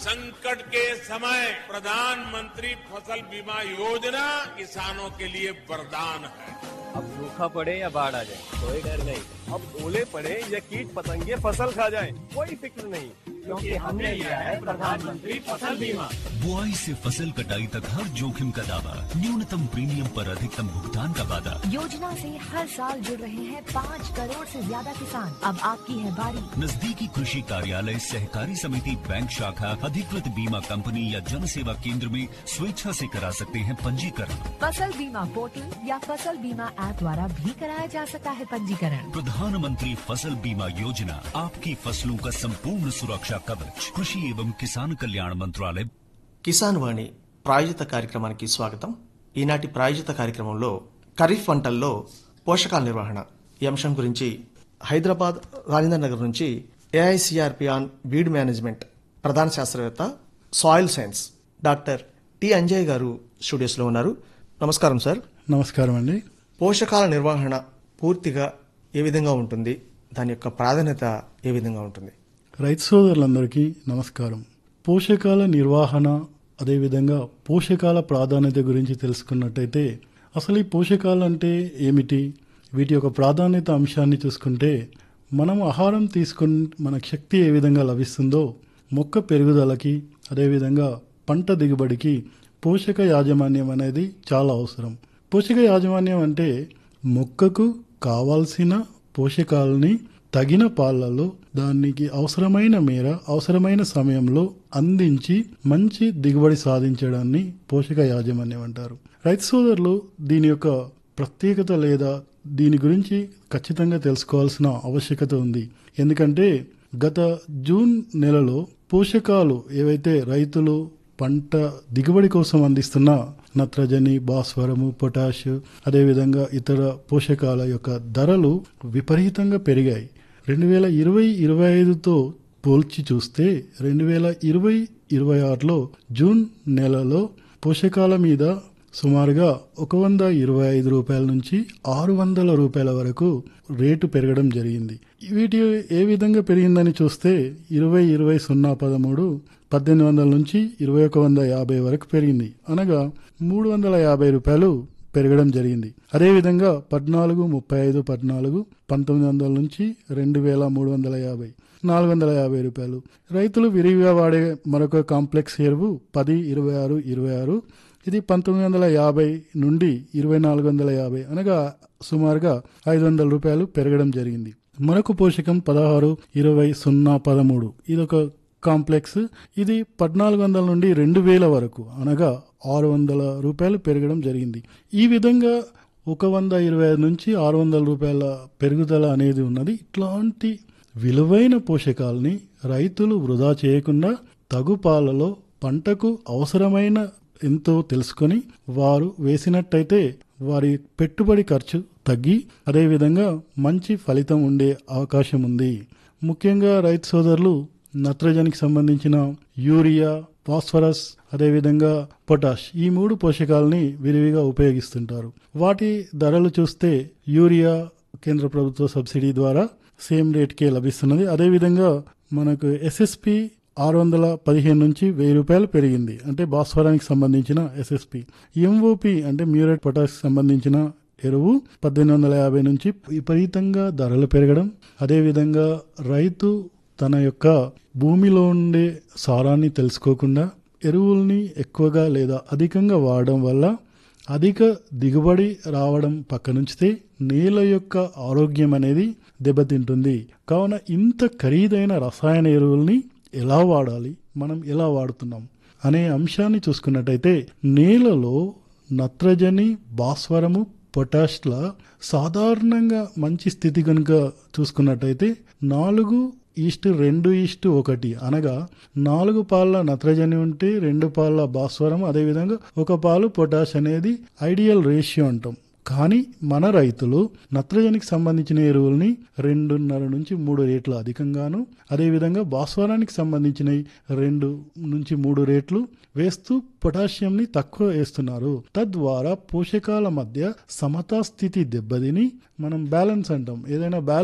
संकट के समय प्रधानमंत्री फसल बीमा योजना किसानों के लिए वरदान है अब सूखा पड़े या बाढ़ आ जाए कोई डर नहीं अब ओले पड़े या कीट पतंगे फसल खा जाए कोई फिक्र नहीं क्योंकि हमने लिया है प्रधानमंत्री फसल बीमा बुआई से फसल कटाई तक हर जोखिम का दावा न्यूनतम प्रीमियम पर अधिकतम भुगतान का वादा योजना से हर साल जुड़ रहे हैं पाँच करोड़ से ज्यादा किसान अब आपकी है बारी नजदीकी कृषि कार्यालय सहकारी समिति बैंक शाखा अधिकृत बीमा कंपनी या जन सेवा केंद्र में स्वेच्छा से करा सकते हैं पंजीकरण फसल बीमा पोर्टल या फसल बीमा ऐप द्वारा भी कराया जा सकता है पंजीकरण प्रधानमंत्री फसल बीमा योजना आपकी फसलों का संपूर्ण सुरक्षा कवच कृषि एवं किसान कल्याण मंत्रालय కిసాన్ వాణి ప్రాయోజిత కార్యక్రమానికి స్వాగతం ఈనాటి ప్రాయోజిత కార్యక్రమంలో ఖరీఫ్ పంటల్లో పోషకాల నిర్వహణ ఈ అంశం గురించి హైదరాబాద్ రాజేంద్ర నగర్ నుంచి ఏఐసిఆర్పిఆన్ వీడ్ మేనేజ్మెంట్ ప్రధాన శాస్త్రవేత్త soil science doctor T Anjay గారు స్టూడియోస్లో ఉన్నారు నమస్కారం సార్ నమస్కారం అండి పోషకాల నిర్వహణ పూర్తిగా ఏ విధంగా ఉంటుంది దాని యొక్క ప్రాధాన్యత ఏ విధంగా ఉంటుంది రైతు సోదరులందరికీ నమస్కారం పోషకాల నిర్వహణ అదేవిధంగా పోషకాల ప్రాధాన్యత గురించి తెలుసుకున్నట్టయితే అసలు ఈ పోషకాలు అంటే ఏమిటి వీటి యొక్క ప్రాధాన్యత అంశాన్ని చూసుకుంటే మనం ఆహారం తీసుకుని మనకు శక్తి ఏ విధంగా లభిస్తుందో మొక్క పెరుగుదలకి అదేవిధంగా పంట దిగుబడికి పోషక యాజమాన్యం అనేది చాలా అవసరం పోషక యాజమాన్యం అంటే మొక్కకు కావాల్సిన పోషకాలని తగిన పాలలో దానికి అవసరమైన మేర అవసరమైన సమయంలో అందించి మంచి దిగుబడి సాధించడాన్ని పోషక యాజమాన్యం అంటారు రైతు సోదరులు దీని యొక్క ప్రత్యేకత లేదా దీని గురించి ఖచ్చితంగా తెలుసుకోవాల్సిన ఆవశ్యకత ఉంది ఎందుకంటే గత జూన్ నెలలో పోషకాలు ఏవైతే రైతులు పంట దిగుబడి కోసం అందిస్తున్న నత్రజని భాస్వరము పొటాష్ అదేవిధంగా ఇతర పోషకాల యొక్క ధరలు విపరీతంగా పెరిగాయి రెండు వేల ఇరవై ఇరవై ఐదుతో పోల్చి చూస్తే రెండు వేల ఇరవై ఇరవై ఆరులో జూన్ నెలలో పోషకాల మీద సుమారుగా ఒక వంద ఇరవై ఐదు రూపాయల నుంచి ఆరు వందల రూపాయల వరకు రేటు పెరగడం జరిగింది వీటి ఏ విధంగా పెరిగిందని చూస్తే ఇరవై ఇరవై సున్నా పదమూడు పద్దెనిమిది వందల నుంచి ఇరవై ఒక వంద యాభై వరకు పెరిగింది అనగా మూడు వందల యాభై రూపాయలు పెరగడం జరిగింది అదేవిధంగా పద్నాలుగు ముప్పై ఐదు పద్నాలుగు పంతొమ్మిది వందల నుంచి రెండు వేల మూడు వందల యాభై నాలుగు వందల యాభై రూపాయలు రైతులు విరివిగా వాడే మరొక కాంప్లెక్స్ ఎరువు పది ఇరవై ఆరు ఇరవై ఆరు ఇది పంతొమ్మిది వందల యాభై నుండి ఇరవై నాలుగు వందల యాభై అనగా సుమారుగా ఐదు వందల రూపాయలు పెరగడం జరిగింది మరొక పోషకం పదహారు ఇరవై సున్నా పదమూడు ఇదొక కాంప్లెక్స్ ఇది పద్నాలుగు వందల నుండి రెండు వేల వరకు అనగా ఆరు వందల రూపాయలు పెరగడం జరిగింది ఈ విధంగా ఒక వంద ఇరవై ఐదు నుంచి ఆరు వందల రూపాయల పెరుగుదల అనేది ఉన్నది ఇట్లాంటి విలువైన పోషకాలని రైతులు వృధా చేయకుండా తగు పాలలో పంటకు అవసరమైన ఎంతో తెలుసుకొని వారు వేసినట్టయితే వారి పెట్టుబడి ఖర్చు తగ్గి అదేవిధంగా మంచి ఫలితం ఉండే అవకాశం ఉంది ముఖ్యంగా రైతు సోదరులు నత్రజనికి సంబంధించిన యూరియా ఫాస్ఫరస్ అదేవిధంగా పొటాష్ ఈ మూడు పోషకాలని విరివిగా ఉపయోగిస్తుంటారు వాటి ధరలు చూస్తే యూరియా కేంద్ర ప్రభుత్వ సబ్సిడీ ద్వారా సేమ్ రేట్కే లభిస్తున్నది అదేవిధంగా మనకు ఎస్ఎస్పి ఆరు వందల పదిహేను నుంచి వెయ్యి రూపాయలు పెరిగింది అంటే భాస్వరానికి సంబంధించిన ఎస్ఎస్పి ఎంఓపి అంటే మ్యూరేట్ పొటాష్ సంబంధించిన ఎరువు పద్దెనిమిది వందల యాభై నుంచి విపరీతంగా ధరలు పెరగడం అదేవిధంగా రైతు తన యొక్క భూమిలో ఉండే సారాన్ని తెలుసుకోకుండా ఎరువుల్ని ఎక్కువగా లేదా అధికంగా వాడడం వల్ల అధిక దిగుబడి రావడం పక్కనుంచితే నేల యొక్క ఆరోగ్యం అనేది దెబ్బతింటుంది కావున ఇంత ఖరీదైన రసాయన ఎరువుల్ని ఎలా వాడాలి మనం ఎలా వాడుతున్నాం అనే అంశాన్ని చూసుకున్నట్టయితే నేలలో నత్రజని భాస్వరము పొటాష్ల సాధారణంగా మంచి స్థితి కనుక చూసుకున్నట్టయితే నాలుగు ఈస్ట్ రెండు ఈస్ట్ ఒకటి అనగా నాలుగు పాల నత్రజని ఉంటే రెండు పాల భాస్వరం అదేవిధంగా ఒక పాలు పొటాష్ అనేది ఐడియల్ రేషియో అంటాం కానీ మన రైతులు నత్రజనికి సంబంధించిన ఎరువుల్ని రెండున్నర నుంచి మూడు రేట్లు అధికంగాను అదేవిధంగా భాస్వరానికి సంబంధించినవి రెండు నుంచి మూడు రేట్లు వేస్తూ పొటాషియంని తక్కువ వేస్తున్నారు తద్వారా పోషకాల మధ్య సమతా స్థితి దెబ్బతిని మనం బ్యాలెన్స్ అంటాం ఏదైనా బ్యాలెన్స్